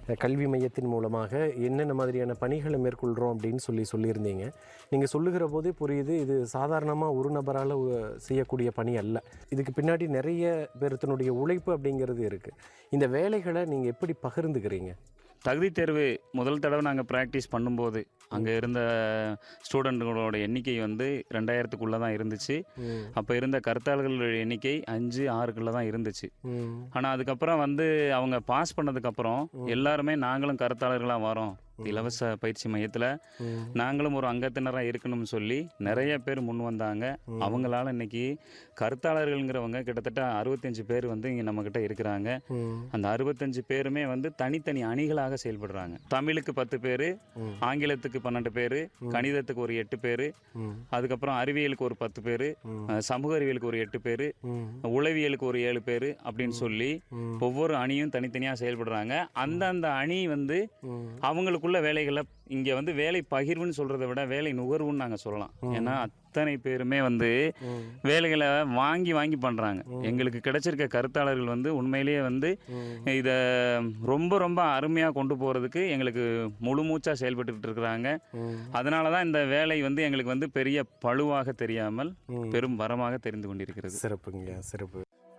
அஹ், கல்வி மையத்தின் மூலமாக என்னென்ன மாதிரியான பணிகளை மேற்கொள்கிறோம் அப்படின்னு சொல்லி சொல்லியிருந்தீங்க நீங்கள் சொல்லுகிற போதே புரியுது இது சாதாரணமாக ஒரு நபரால் செய்யக்கூடிய பணி அல்ல இதுக்கு பின்னாடி நிறைய பேர்த்தினுடைய உழைப்பு அப்படிங்கிறது இருக்குது இந்த வேலைகளை நீங்கள் எப்படி பகிர்ந்துக்கிறீங்க தகுதி தேர்வு முதல் தடவை நாங்கள் ப்ராக்டிஸ் பண்ணும்போது அங்கே இருந்த ஸ்டூடெண்ட்டுகளோட எண்ணிக்கை வந்து ரெண்டாயிரத்துக்குள்ளே தான் இருந்துச்சு அப்போ இருந்த கருத்தாளர்களோட எண்ணிக்கை அஞ்சு ஆறுக்குள்ளே தான் இருந்துச்சு ஆனால் அதுக்கப்புறம் வந்து அவங்க பாஸ் பண்ணதுக்கப்புறம் எல்லாருமே நாங்களும் கருத்தாளர்களாக வரோம் இலவச பயிற்சி மையத்தில் நாங்களும் ஒரு அங்கத்தினராக இருக்கணும்னு சொல்லி நிறைய பேர் முன் வந்தாங்க அவங்களால இன்னைக்கு கருத்தாளர்கள்ங்கிறவங்க கிட்டத்தட்ட அறுபத்தஞ்சு பேர் வந்து இங்கே நம்மக்கிட்ட இருக்கிறாங்க அந்த அறுபத்தஞ்சு பேருமே வந்து தனித்தனி அணிகளாக செயல்படுறாங்க தமிழுக்கு பத்து பேர் ஆங்கிலத்துக்கு பன்னெண்டு பேர் கணிதத்துக்கு ஒரு எட்டு பேர் அதுக்கப்புறம் அறிவியலுக்கு ஒரு பத்து பேர் சமூக அறிவியலுக்கு ஒரு எட்டு பேர் உளவியலுக்கு ஒரு ஏழு பேர் அப்படின்னு சொல்லி ஒவ்வொரு அணியும் தனித்தனியாக செயல்படுறாங்க அந்தந்த அணி வந்து அவங்களுக்குள்ள வேலைகளை இங்கே வந்து வேலை பகிர்வுன்னு சொல்கிறத விட வேலை நுகர்வுன்னு நாங்கள் சொல்லலாம் ஏன்னா அத்தனை பேருமே வந்து வேலைகளை வாங்கி வாங்கி பண்ணுறாங்க எங்களுக்கு கிடைச்சிருக்க கருத்தாளர்கள் வந்து உண்மையிலேயே வந்து இதை ரொம்ப ரொம்ப அருமையாக கொண்டு போகிறதுக்கு எங்களுக்கு முழு மூச்சாக செயல்பட்டுக்கிட்டு இருக்கிறாங்க அதனால தான் இந்த வேலை வந்து எங்களுக்கு வந்து பெரிய பழுவாக தெரியாமல் பெரும் வரமாக தெரிந்து கொண்டிருக்கிறது சிறப்புங்க சிறப்பு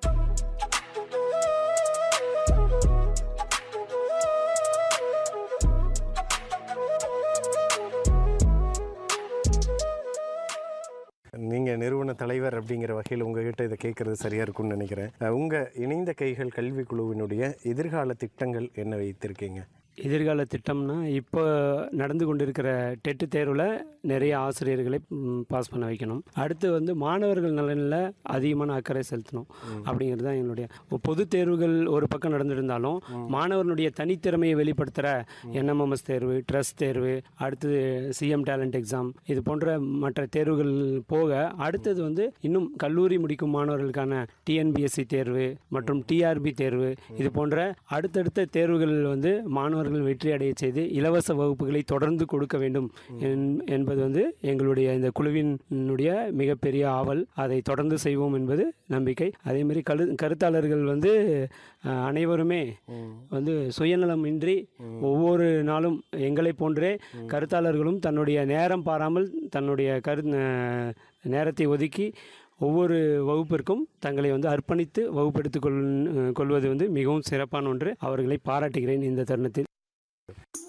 நீங்கள் நிறுவன தலைவர் அப்படிங்கிற வகையில் உங்ககிட்ட இதை கேட்குறது சரியாக இருக்கும்னு நினைக்கிறேன் உங்கள் இணைந்த கைகள் கல்விக் குழுவினுடைய எதிர்கால திட்டங்கள் என்ன வைத்திருக்கீங்க எதிர்கால திட்டம்னா இப்போ நடந்து கொண்டிருக்கிற டெட்டு தேர்வில் நிறைய ஆசிரியர்களை ம், பாஸ் பண்ண வைக்கணும் அடுத்து வந்து மாணவர்கள் நலனில் அதிகமான அக்கறை செலுத்தணும் அப்படிங்கிறது தான் எங்களுடைய பொது தேர்வுகள் ஒரு பக்கம் நடந்திருந்தாலும் மாணவர்களுடைய தனித்திறமையை வெளிப்படுத்துகிற என்எம்எம்எஸ் தேர்வு ட்ரஸ்ட் தேர்வு அடுத்தது சிஎம் டேலண்ட் எக்ஸாம் இது போன்ற மற்ற தேர்வுகள் போக அடுத்தது வந்து இன்னும் கல்லூரி முடிக்கும் மாணவர்களுக்கான டிஎன்பிஎஸ்சி தேர்வு மற்றும் டிஆர்பி தேர்வு இது போன்ற அடுத்தடுத்த தேர்வுகள் வந்து மாணவர்கள் வெற்றி அடைய செய்து இலவச வகுப்புகளை தொடர்ந்து கொடுக்க வேண்டும் என்- என்பது வந்து எங்களுடைய இந்த குழுவினுடைய மிகப்பெரிய ஆவல் அதை தொடர்ந்து செய்வோம் என்பது நம்பிக்கை அதே மாதிரி கரு கருத்தாளர்கள் வந்து அஹ், அனைவருமே வந்து சுயநலமின்றி ஒவ்வொரு நாளும் எங்களை போன்றே கருத்தாளர்களும் தன்னுடைய நேரம் பாராமல் தன்னுடைய கரு அஹ், நேரத்தை ஒதுக்கி ஒவ்வொரு வகுப்பிற்கும் தங்களை வந்து அர்ப்பணித்து வகுப்பெடுத்துக் கொள் கொள்வது வந்து மிகவும் சிறப்பான ஒன்று அவர்களை பாராட்டுகிறேன் இந்த தருணத்தில்